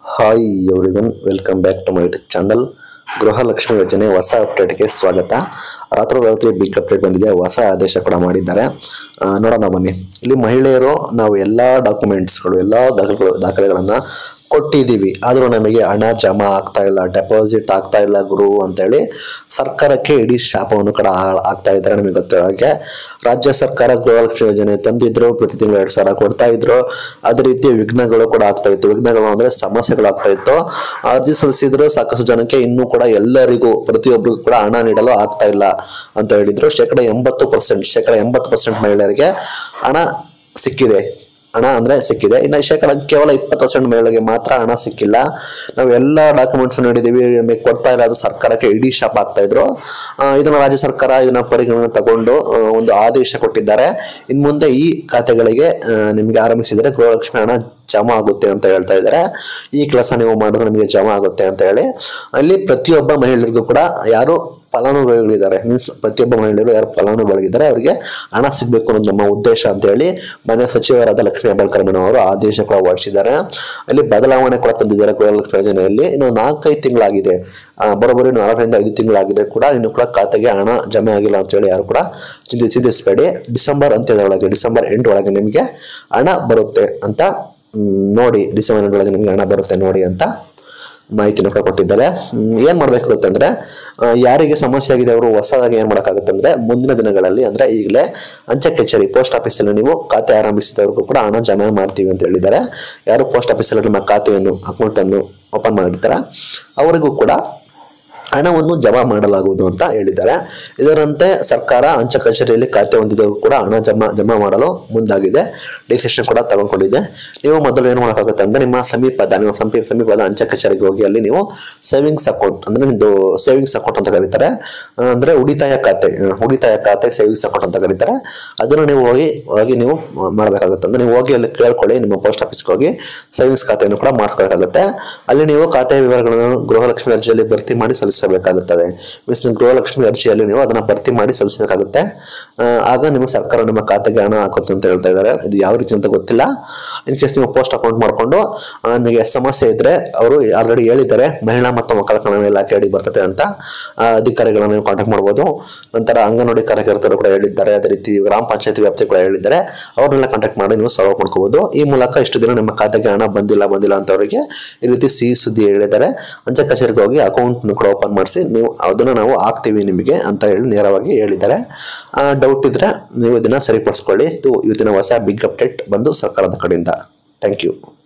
hi everyone welcome back to my YouTube channel Gruhalakshmi ಯೋಜನೆ ಹೊಸ ಅಪ್ಡೇಟ್ಗೆ ಸ್ವಾಗತ ರಾತ್ರೋರಾತ್ರಿ ಬಿಗ್ ಅಪ್ಡೇಟ್ ಬಂದಿದೆ ಹೊಸ ಆದೇಶ ಕೂಡ ಮಾಡಿದ್ದಾರೆ ಆ, ನೋಡೋಣ ಬನ್ನಿ ಇಲ್ಲಿ ಮಹಿಳೆಯರು ನಾವು ಎಲ್ಲ ಡಾಕ್ಯುಮೆಂಟ್ಸ್ಗಳು ಎಲ್ಲ ದಾಖಲೆಗಳು ದಾಖಲೆಗಳನ್ನು ಕೊಟ್ಟಿದ್ದೀವಿ ಆದರೂ ನಮಗೆ ಹಣ ಜಮಾ ಆಗ್ತಾ ಇಲ್ಲ ಡೆಪಾಸಿಟ್ ಆಗ್ತಾ ಇಲ್ಲ ಗುರು ಅಂತೇಳಿ ಸರ್ಕಾರಕ್ಕೆ ಇಡೀ ಶಾಪವನ್ನು ಕೂಡ ಆ- ಆಗ್ತಾ ಇದ್ದಾರೆ ನಮಗೆ ಗೊತ್ತಿರೋ ಹಾಗೆ ರಾಜ್ಯ ಸರ್ಕಾರ ಗೃಹಲಕ್ಷ್ಮಿ ಯೋಜನೆ ತಂದಿದ್ರು ಪ್ರತಿ ತಿಂಗಳು ಎರಡು ಸಾವಿರ ಕೊಡ್ತಾ ಇದ್ರು ಅದೇ ರೀತಿ ವಿಘ್ನಗಳು ಕೂಡ ಆಗ್ತಾ ಇತ್ತು ವಿಘ್ನಗಳು ಅಂದ್ರೆ ಸಮಸ್ಯೆಗಳು ಆಗ್ತಾ ಇತ್ತು ಅರ್ಜಿ ಸಲ್ಲಿಸಿದ್ರು ಸಾಕಷ್ಟು ಜನಕ್ಕೆ ಇನ್ನೂ ಕೂಡ ಎಲ್ಲರಿಗೂ ಪ್ರತಿಯೊಬ್ಬರಿಗೂ ಕೂಡ ಹಣ ನೀಡಲು ಆಗ್ತಾ ಇಲ್ಲ ಅಂತ ಹೇಳಿದ್ರು ಶೇಕಡ ಎಂಬತ್ತು ಪರ್ಸೆಂಟ್ ಶೇಕಡ ಎಂಬತ್ತು ಪರ್ಸೆಂಟ್ ಮಹಿಳೆಯರಿಗೆ ಹಣ ಸಿಕ್ಕಿದೆ ಹಣ ಅಂದ್ರೆ ಸಿಕ್ಕಿದೆ ಇನ್ನು ಶೇಕಡ ಕೇವಲ ಇಪ್ಪತ್ತು ಪರ್ಸೆಂಟ್ ಮಹಿಳೆಗೆ ಮಾತ್ರ ಹಣ ಸಿಕ್ಕಿಲ್ಲ ನಾವು ಎಲ್ಲ ಡಾಕ್ಯುಮೆಂಟ್ಸ್ ನೀಡಿದ್ದೀವಿ ನಮಗೆ ಕೊಡ್ತಾ ಇಲ್ಲ ಅದು ಸರ್ಕಾರಕ್ಕೆ ಇಡೀ ಶಾಪ್ ಆಗ್ತಾ ಇದ್ರು ಆ, ಇದನ್ನ ರಾಜ್ಯ ಸರ್ಕಾರ ಇದನ್ನ ಪರಿಗಣನೆ ತಗೊಂಡು ಆ, ಒಂದು ಆದೇಶ ಕೊಟ್ಟಿದ್ದಾರೆ ಇನ್ನು ಮುಂದೆ ಈ ಖಾತೆಗಳಿಗೆ ಆ, ನಿಮಗೆ ಆರಂಭಿಸಿದರೆ ಗೃಹಲಕ್ಷ್ಮಿ ಹಣ ಜಮಾ ಆಗುತ್ತೆ ಅಂತ ಹೇಳ್ತಾ ಇದ್ದಾರೆ ಈ ಕೆಲಸ ನೀವು ಮಾಡಿದ್ರೆ ನಿಮಗೆ ಜಮಾ ಆಗುತ್ತೆ ಅಂತ ಹೇಳಿ ಅಲ್ಲಿ ಪ್ರತಿಯೊಬ್ಬ ಮಹಿಳೆಯರಿಗೂ ಕೂಡ ಯಾರು ಫಲಾನುಭವಿಗಳಿದ್ದಾರೆ ಮೀನ್ಸ್ ಪ್ರತಿಯೊಬ್ಬ ಮಹಿಳೆಯರು ಯಾರು ಫಲಾನುಭವಿಗಳಿದ್ದಾರೆ ಅವರಿಗೆ ಹಣ ಸಿಗಬೇಕು ಅನ್ನೋದು ನಮ್ಮ ಉದ್ದೇಶ ಅಂತ ಹೇಳಿ ಮನೆ ಸಚಿವರಾದ ಲಕ್ಷ್ಮೀ ಹೆಬ್ಬಾಳ್ಕರ್ ಮೇಡಮ್ ಅವರು ಆದೇಶ ಕೂಡ ಹೊರಡಿಸಿದ್ದಾರೆ ಅಲ್ಲಿ ಬದಲಾವಣೆ ಕೂಡ ತಂದಿದ್ದಾರೆ ಗೃಹಲಕ್ಷ್ಮಿ ಯೋಜನೆಯಲ್ಲಿ ಇನ್ನು ನಾಲ್ಕೈದು ತಿಂಗಳಾಗಿದೆ ಆ, ಬರೋಬ್ಬರಿ ನಾಲ್ಕರಿಂದ ಐದು ತಿಂಗಳಾಗಿದೆ ಕೂಡ ಇನ್ನು ಕೂಡ ಖಾತೆಗೆ ಹಣ ಜಮೆ ಆಗಿಲ್ಲ ಅಂತ ಹೇಳಿ ಯಾರು ಕೂಡ ಚಿಂತಿ ಚಿಂತಿಸಬೇಡಿ ಡಿಸೆಂಬರ್ ಅಂತ್ಯದೊಳಗೆ ಡಿಸೆಂಬರ್ ಎಂಟು ಒಳಗೆ ನಿಮಗೆ ಹಣ ಬರುತ್ತೆ ಅಂತ ಮ್, ನೋಡಿ ಡಿಸೆಂಬರ್ ಎಂಟು ಒಳಗೆ ನಿಮಗೆ ಹಣ ಬರುತ್ತೆ ನೋಡಿ ಅಂತ ಮಾಹಿತಿನ ಕೂಡ ಕೊಟ್ಟಿದ್ದಾರೆ ಹ್ಮ್, ಏನ್ ಮಾಡ್ಬೇಕಾಗುತ್ತೆ ಅಂದ್ರೆ ಆ, ಯಾರಿಗೆ ಸಮಸ್ಯೆ ಆಗಿದೆ ಅವರು ಹೊಸದಾಗಿ ಏನ್ ಮಾಡಕ್ಕಾಗುತ್ತೆ ಅಂದ್ರೆ ಮುಂದಿನ ದಿನಗಳಲ್ಲಿ ಅಂದ್ರೆ ಈಗಲೇ ಅಂಚೆ ಕಚೇರಿ ಪೋಸ್ಟ್ ಆಫೀಸಲ್ಲಿ ನೀವು ಖಾತೆ ಆರಂಭಿಸಿದವ್ರಿಗೂ ಕೂಡ ಹಣ ಜಮಾ ಮಾಡ್ತೀವಿ ಅಂತ ಹೇಳಿದ್ದಾರೆ ಯಾರು ಪೋಸ್ಟ್ ಆಫೀಸಲ್ಲಿ ನಿಮ್ಮ ಖಾತೆಯನ್ನು ಅಕೌಂಟ್ ಅನ್ನು ಓಪನ್ ಮಾಡಿರ್ತಾರ ಅವರಿಗೂ ಕೂಡ ಹಣವನ್ನು ಜಮಾ ಮಾಡಲಾಗುವುದು ಅಂತ ಹೇಳಿದ್ದಾರೆ ಇದರಂತೆ ಸರ್ಕಾರ ಅಂಚೆ ಕಚೇರಿಯಲ್ಲಿ ಖಾತೆ ಹೊಂದಿದವರು ಕೂಡ ಹಣ ಜಮಾ ಜಮಾ ಮಾಡಲು ಮುಂದಾಗಿದೆ ಡಿಸಿಷನ್ ಕೂಡ ತಗೊಂಡ್ಕೊಂಡಿದೆ ನೀವು ಮೊದಲು ಏನು ಮಾಡೋಕ್ಕಾಗುತ್ತೆ ಅಂದ್ರೆ ನಿಮ್ಮ ಸಮೀಪದ ನಿಮ್ಮ ಸಮೀಪ ಸಮೀಪದ ಅಂಚೆ ಕಚೇರಿಗೆ ಹೋಗಿ ಅಲ್ಲಿ ನೀವು ಸೇವಿಂಗ್ಸ್ ಅಕೌಂಟ್ ಅಂದ್ರೆ ನಿಮ್ದು ಸೇವಿಂಗ್ಸ್ ಅಕೌಂಟ್ ಅಂತ ಕರೀತಾರೆ ಆ, ಅಂದ್ರೆ ಉಳಿತಾಯ ಖಾತೆ ಆ, ಉಳಿತಾಯ ಖಾತೆ ಸೇವಿಂಗ್ಸ್ ಅಕೌಂಟ್ ಅಂತ ಕರೀತಾರೆ ಅದನ್ನು ನೀವು ಹೋಗಿ ಹೋಗಿ ನೀವು ಮಾಡಬೇಕಾಗುತ್ತೆ ಅಂದ್ರೆ ನೀವು ಹೋಗಿ ಅಲ್ಲಿ ಕೇಳ್ಕೊಳ್ಳಿ ನಿಮ್ಮ ಪೋಸ್ಟ್ ಆಫೀಸ್ಗೆ ಹೋಗಿ ಸೇವಿಂಗ್ಸ್ ಖಾತೆಯನ್ನು ಕೂಡ ಮಾಡ್ಕೋಬೇಕಾಗುತ್ತೆ ಅಲ್ಲಿ ನೀವು ಖಾತೆ ವಿವರಗಳನ್ನು ಗೃಹಲಕ್ಷ್ಮಿ ಅರ್ಜಿಯಲ್ಲಿ ಭರ್ತಿ ಮಾಡಿ ಸಲ್ಲಿಸಬೇಕಾಗುತ್ತದೆ ಮೀನ್ಸ್ ನೀವು ಗೃಹಲಕ್ಷ್ಮಿ ಅರ್ಜಿಯಲ್ಲಿ ನೀವು ಅದನ್ನ ಭರ್ತಿ ಮಾಡಿ ಸಲ್ಲಿಸಬೇಕಾಗುತ್ತೆ ಆ, ಆಗ ನಿಮ್ಮ ಸರ್ಕಾರ ನಿಮ್ಮ ಖಾತೆಗೆ ಹಣ ಹಾಕುತ್ತೆ ಅಂತ ಹೇಳ್ತಾ ಇದ್ದಾರೆ ಇದು ಯಾವ ರೀತಿ ಅಂತ ಗೊತ್ತಿಲ್ಲ ಇನ್ ಕೇಸ್ ನೀವು ಪೋಸ್ಟ್ ಅಕೌಂಟ್ ಮಾಡಿಕೊಂಡು ನಿಮಗೆ ಸಮಸ್ಯೆ ಇದ್ರೆ ಅವರು ಆಲ್ರೆಡಿ ಹೇಳಿದ್ದಾರೆ ಮಹಿಳಾ ಮತ್ತು ಮಕ್ಕಳ ಕಲ್ಯಾಣ ಇಲಾಖೆ ಅಡಿ ಬರ್ತದೆ ಅಂತ ಆ, ಅಧಿಕಾರಿಗಳನ್ನ ನೀವು ಕಾಂಟ್ಯಾಕ್ಟ್ ಮಾಡ್ಬೋದು ನಂತರ ಅಂಗನವಾಡಿ ಕಾರ್ಯಕರ್ತರು ಕೂಡ ಹೇಳಿದ್ದಾರೆ ಅದೇ ರೀತಿ ಗ್ರಾಮ ಪಂಚಾಯತಿ ವ್ಯಾಪ್ತಿ ಕೂಡ ಹೇಳಿದ್ದಾರೆ ಅವ್ರನ್ನೆಲ್ಲ ಕಾಂಟ್ಯಾಕ್ಟ್ ಮಾಡಿ ನೀವು ಸಾಲ್ವ್ ಮಾಡ್ಕೋಬಹುದು ಈ ಮೂಲಕ ಇಷ್ಟು ದಿನ ನಿಮ್ಮ ಖಾತೆಗೆ ಹಣ ಬಂದಿಲ್ಲ ಬಂದಿಲ್ಲ ಅಂತವರಿಗೆ ಈ ರೀತಿ ಸಿಹಿ ಸುದ್ದಿ ಹೇಳಿದ್ದಾರೆ ಅಂಚೆ ಕಚೇರಿಗೆ ಹೋಗಿ ಅಕೌಂಟ್ ಕೂಡ ಓಪನ್ ಮಾಡಿಸಿ ನೀವು ಅದನ್ನ ನಾವು ಹಾಕ್ತೀವಿ ನಿಮಗೆ ಅಂತ ಹೇಳಿ ನೇರವಾಗಿ ಹೇಳಿದ್ದಾರೆ ಡೌಟ್ ಇದ್ರೆ ನೀವು ಇದನ್ನ ಸರಿಪಡಿಸ್ಕೊಳ್ಳಿ ಇದು ಇವತ್ತಿನ ಹೊಸ ಬಿಗ್ ಅಪ್ಡೇಟ್ ಬಂದು ಸರ್ಕಾರದ ಕಡೆಯಿಂದ ಥ್ಯಾಂಕ್ ಯು